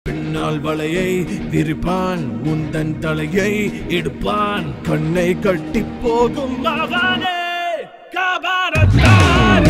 பின்னால் வலையை விரிப்பான் உந்தன் தலையை எடுப்பான் கண்ணை கட்டி போகும் அவனே காபாரத்தானே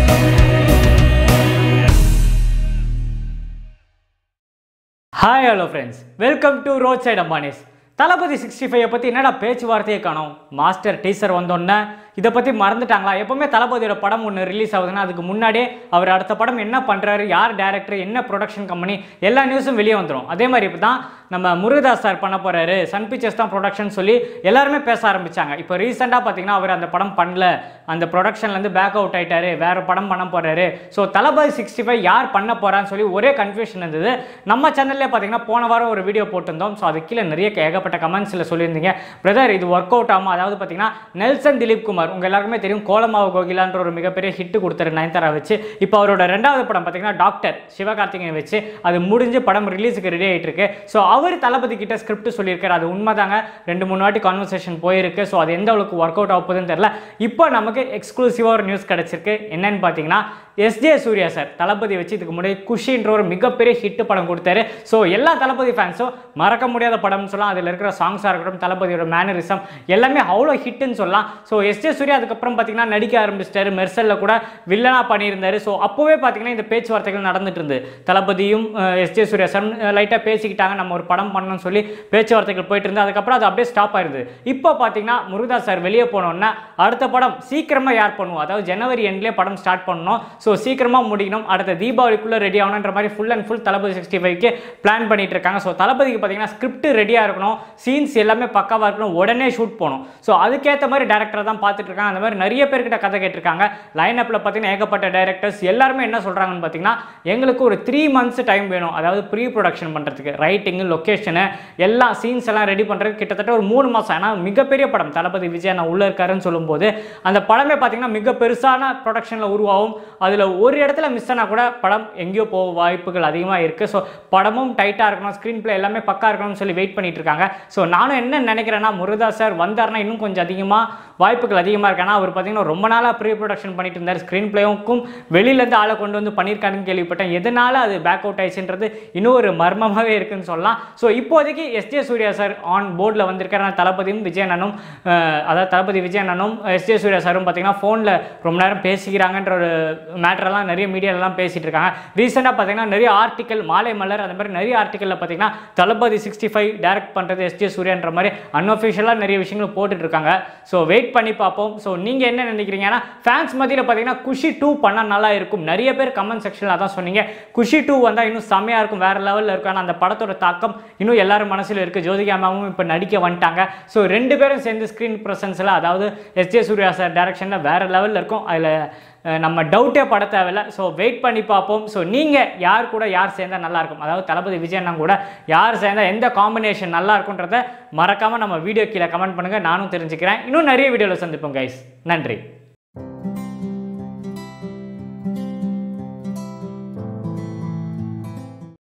hi hello friends welcome to road side Ambanis Thalapathy sixty five பற்றி என்னடா பேச்சுவார்த்தையே காணோம் மாஸ்டர் டீசர் வந்தோன்னே இதை பற்றி மறந்துட்டாங்களா எப்போவுமே தளபதியோட படம் ஒன்று ரிலீஸ் ஆகுதுன்னா அதுக்கு முன்னாடியே அவர் அடுத்த படம் என்ன பண்ணுறாரு யார் டேரக்டர் என்ன ப்ரொடக்ஷன் கம்பெனி எல்லா நியூஸும் வெளியே வந்துடும் அதே மாதிரி இப்போ தான் நம்ம முருகதாஸ் சார் பண்ண போகிறாரு சன் பிக்சர்ஸ் தான் ப்ரொடக்ஷன் சொல்லி எல்லாருமே பேச ஆரம்பிச்சாங்க இப்போ ரீசெண்டாக பார்த்தீங்கன்னா அவர் அந்த படம் பண்ணல அந்த ப்ரொடக்ஷன்லேருந்து பேக் அவுட் ஆயிட்டாரு வேறு படம் பண்ண போகிறாரு ஸோ தளபதி சிக்ஸ்டி ஃபைவ் யார் பண்ண போகிறான்னு சொல்லி ஒரே கன்ஃபியூஷன் இருந்தது நம்ம சேனல்லே பார்த்தீங்கன்னா போன வாரம் ஒரு வீடியோ போட்டிருந்தோம் ஸோ அது கீழே நிறைய ஏகப்பட்ட கமெண்ட்ஸில் சொல்லியிருந்தீங்க பிரதர் இது ஒர்க் அவுட் ஆகும் அதாவது பார்த்தீங்கன்னா நெல்சன் திலீப் குமார் உங்கள் எல்லாருக்குமே தெரியும் கோலமாவு கோகிலான்ற ஒரு மிகப்பெரிய ஹிட் கொடுத்தாரு நயன்தாரா வச்சு இப்போ அவரோட ரெண்டாவது படம் பார்த்தீங்கன்னா டாக்டர் சிவகார்த்திகேயன் வச்சு அது முடிஞ்சு படம் ரிலீஸுக்கு ரெடி ஆகிட்டு இருக்கு ஸோ அவர் தளபதி கிட்ட ஸ்கிரிப்ட் சொல்லியிருக்காரு அது உண்மைதாங்க ரெண்டு மூணு வாட்டி கான்வர்சேஷன் போயிருக்கு ஸோ அது எந்த அளவுக்கு ஒர்க் அவுட் ஆக போகுதுன்னு தெரியல இப்போ நமக்கு எக்ஸ்க்ளூசிவாக ஒரு நியூஸ் கிடச்சிருக்கு என்னன்னு பார்த்தீங்கன்னா எஸ்ஜே சூர்யா சார் தளபதி வச்சு இதுக்கு முன்னாடி குஷின்ற ஒரு மிகப்பெரிய ஹிட் படம் கொடுத்தாரு ஸோ எல்லா தளபதி ஃபேன்ஸும் மறக்க முடியாத படம்னு சொல்லலாம் அதில் இருக்கிற சாங்ஸாக இருக்கட்டும் தளபதியோட மேனரிசம் எல்லாமே அவ்வளோ ஹிட்டுன்னு சொல்லலாம் ஸோ எஸ்ஜே சூர்யா அதுக்கப்புறம் பார்த்தீங்கன்னா நடிக்க ஆரம்பிச்சிட்டாரு மெர்சலில் கூட வில்லனாக பண்ணியிருந்தாரு ஸோ அப்போவே பார்த்தீங்கன்னா இந்த பேச்சுவார்த்தைகள் நடந்துட்டு இருந்து தளபதியும் எஸ்ஜே சூர்யா சார் லைட்டாக பேசிக்கிட்டாங்க நம்ம ஒரு படம் பண்ணணும்னு சொல்லி பேச்சுவார்த்தைகள் போயிட்டு இருந்து அதுக்கப்புறம் அது அப்படியே ஸ்டாப் ஆயிருது இப்போ பார்த்தீங்கன்னா முருகதாஸ் சார் வெளியே போனோன்னா அடுத்த படம் சீக்கிரமாக யார் பண்ணுவோம் அதாவது ஜனவரி எண்ட்லேயே படம் ஸ்டார்ட் பண்ணணும் ஸோ சீக்கிரமாக முடிக்கணும் அடுத்த தீபாவளிக்குள்ளே ரெடி ஆகணுன்ற மாதிரி full and full Thalapathy sixty ஃபைவ்க்கு பிளான் பண்ணிட்டு இருக்காங்க ஸோ தளபதிக்கு பார்த்தீங்கன்னா ஸ்கிரிப்ட் ரெடியாக இருக்கணும் சீன்ஸ் எல்லாமே பக்காவாக இருக்கணும் உடனே ஷூட் போகணும் ஸோ அதுக்கேற்ற மாதிரி டேரக்டர் தான் பார்த்துட்டு இருக்காங்க அந்த மாதிரி நிறைய பேர்கிட்ட கதை கேட்டிருக்காங்க லைன் அப்பில் பார்த்தீங்கன்னா ஏகப்பட்ட டேரக்டர்ஸ் எல்லாருமே என்ன சொல்கிறாங்கன்னு பார்த்தீங்கன்னா எங்களுக்கு ஒரு த்ரீ மந்த்ஸ் டைம் வேணும் அதாவது ப்ரீ ப்ரொடக்ஷன் பண்ணுறதுக்கு ரைட்டிங்கு லொக்கேஷனு எல்லா சீன்ஸ் எல்லாம் ரெடி பண்ணுறதுக்கு கிட்டத்தட்ட ஒரு மூணு மாதம் ஏன்னா மிகப்பெரிய படம் தளபதி விஜய் நான் உள்ளே இருக்காருன்னு சொல்லும்போது அந்த படமே பார்த்தீங்கன்னா மிக பெருசான ப்ரொடக்ஷனில் உருவாகும் அதில் ஒரு இடத்துல மிஸ் ஆனால் கூட படம் எங்கேயோ போக வாய்ப்புகள் அதிகமாக இருக்குது ஸோ படமும் டைட்டாக இருக்கணும் ஸ்க்ரீன் பிளே எல்லாமே பக்கா இருக்கணும்னு சொல்லி வெயிட் பண்ணிட்டு இருக்காங்க ஸோ நானும் என்ன நினைக்கிறேன்னா முருகதாஸ் சார் வந்தார்னா இன்னும் கொஞ்சம் அதிகமாக வாய்ப்புகள் அதிகமாக இருக்கு ஏன்னா அவர் பார்த்தீங்கன்னா ரொம்ப நாளாக ப்ரீ ப்ரொடக்ஷன் பண்ணிட்டு இருந்தார் ஸ்க்ரீன் பிளேவுக்கும் வெளியிலேருந்து ஆளை கொண்டு வந்து பண்ணியிருக்காருன்னு கேள்விப்பட்டேன் எதனால அது பேக் அவுட் ஆயிடுச்சுன்றது இன்னும் ஒரு மர்மமாகவே இருக்குன்னு சொல்லலாம் ஸோ இப்போதைக்கு எஸ்ஜே சூர்யா சார் ஆன் போர்டில் வந்திருக்காரு ஆனா தளபதியும் விஜயண்ணனும் அஹ், அதாவது தளபதி விஜயண்ணனும் எஸ்ஜே சூர்யா சாரும் பார்த்தீங்கன்னா ஃபோனில் ரொம்ப நேரம் பேசிக்கிறாங்கன்ற ஒரு மேட்டரெல்லாம் நிறைய மீடியாலலாம் பேசிட்டு இருக்காங்க ரீசெண்டாக பார்த்தீங்கன்னா நிறைய ஆர்டிக்கல் மாலை மலர் அந்த மாதிரி நிறைய ஆர்டிக்கலில் பார்த்தீங்கன்னா தளபதி சிக்ஸ்டி ஃபைவ் டேரக்ட் பண்ணுறது எஸ்ஜே சூர்யான்ற மாதிரி அன்அஃபிஷியலாக நிறைய விஷயங்கள் போட்டுட்டு இருக்காங்க ஸோ வெயிட் பண்ணி பார்ப்போம் ஸோ நீங்கள் என்ன நினைக்கிறீங்கன்னா ஃபேன்ஸ் மத்தியில் பார்த்தீங்கன்னா குஷி டூ பண்ணால் நல்லா இருக்கும் நிறைய பேர் கமெண்ட் செக்ஷனில் அதான் சொன்னீங்க குஷி டூ வந்தால் இன்னும் செம்மையாக இருக்கும் வேறு லெவலில் இருக்கும் ஆனால் அந்த படத்தோட தாக்கம் இன்னும் எல்லாரும் மனசில் இருக்குது ஜோதிகா மேமும் இப்போ நடிக்க வந்துட்டாங்க ஸோ ரெண்டு பேரும் சேர்ந்து ஸ்க்ரீன் ப்ரெசன்ஸில் அதாவது எஸ்ஜே சூர்யா சார் டேரக்ஷனில் வேறு லெவலில் இருக்கும் அதில் அஹ் நம்ம டவுட்டே பட தேவையில்ல ஸோ வெயிட் பண்ணி பார்ப்போம் ஸோ நீங்கள் யார் கூட யார் சேர்ந்தால் நல்லா இருக்கும் அதாவது தளபதி விஜய் அண்ணன் கூட யார் சேர்ந்தால் எந்த காம்பினேஷன் நல்லா இருக்குன்றத மறக்காமல் நம்ம வீடியோ கீழே கமெண்ட் பண்ணுங்கள் நானும் தெரிஞ்சுக்கிறேன் இன்னும் நிறைய வீடியோவில் சந்திப்போம் கைஸ் நன்றி